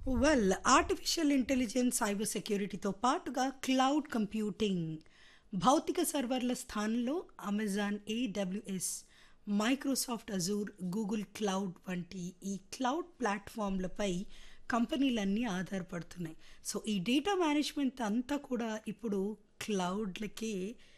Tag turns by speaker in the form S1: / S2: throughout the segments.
S1: well artificial intelligence cyber సెక్యూరిటీతో పాటుగా cloud computing భౌతిక సర్వర్ల స్థానంలో Amazon AWS Microsoft Azure Google cloud వంటి ఈ క్లౌడ్ ప్లాట్ఫామ్లపై కంపెనీలన్నీ ఆధారపడుతున్నాయి సో ఈ డేటా మేనేజ్మెంట్ అంతా కూడా ఇప్పుడు క్లౌడ్లకి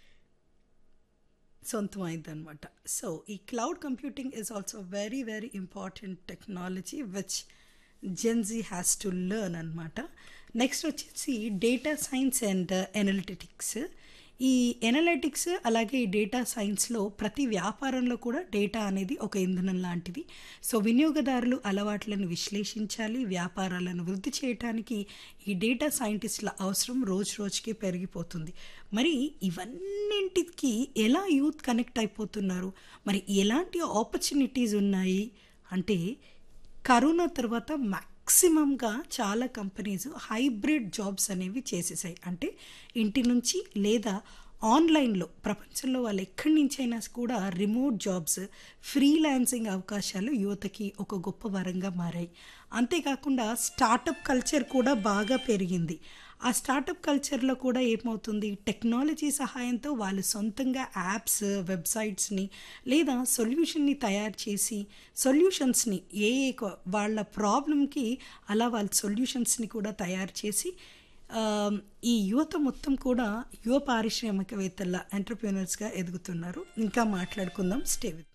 S1: సొంతమైందనమాట సో ఈ cloud computing is also very very important technology which Gen Z has to learn అనమాట నెక్స్ట్ వచ్చేసి డేటా సైన్స్ అండ్ ఎనలిటిక్స్ ఈ ఎనలిటిక్స్ అలాగే ఈ డేటా సైన్స్లో ప్రతి వ్యాపారంలో కూడా డేటా అనేది ఒక ఇంధనం లాంటిది సో వినియోగదారులు అలవాట్లను విశ్లేషించాలి వ్యాపారాలను వృద్ధి చేయడానికి ఈ డేటా సైంటిస్టుల అవసరం రోజు రోజుకి పెరిగిపోతుంది మరి ఇవన్నింటికి ఎలా యూత్ కనెక్ట్ అయిపోతున్నారు మరి ఎలాంటి ఆపర్చునిటీస్ ఉన్నాయి అంటే కరోనా తర్వాత మ్యాక్సిమంగా చాలా కంపెనీస్ హైబ్రిడ్ జాబ్స్ అనేవి చేసేసాయి అంటే ఇంటి నుంచి లేదా ఆన్లైన్లో ప్రపంచంలో వాళ్ళు ఎక్కడి నుంచైనా కూడా రిమోట్ జాబ్స్ ఫ్రీలాన్సింగ్ అవకాశాలు యువతకి ఒక గొప్ప వరంగా మారాయి అంతేకాకుండా స్టార్టప్ కల్చర్ కూడా బాగా పెరిగింది ఆ స్టార్టప్ కల్చర్లో కూడా ఏమవుతుంది టెక్నాలజీ సహాయంతో వాళ్ళు సొంతంగా యాప్స్ వెబ్సైట్స్ని లేదా సొల్యూషన్ని తయారు చేసి సొల్యూషన్స్ని ఏ ఏ వాళ్ళ ప్రాబ్లంకి అలా వాళ్ళ సొల్యూషన్స్ని కూడా తయారు చేసి ఈ యువత మొత్తం కూడా యువ పారిశ్రామికవేత్తల ఎంటర్ప్రీనర్స్గా ఎదుగుతున్నారు ఇంకా మాట్లాడుకుందాం స్టే విత్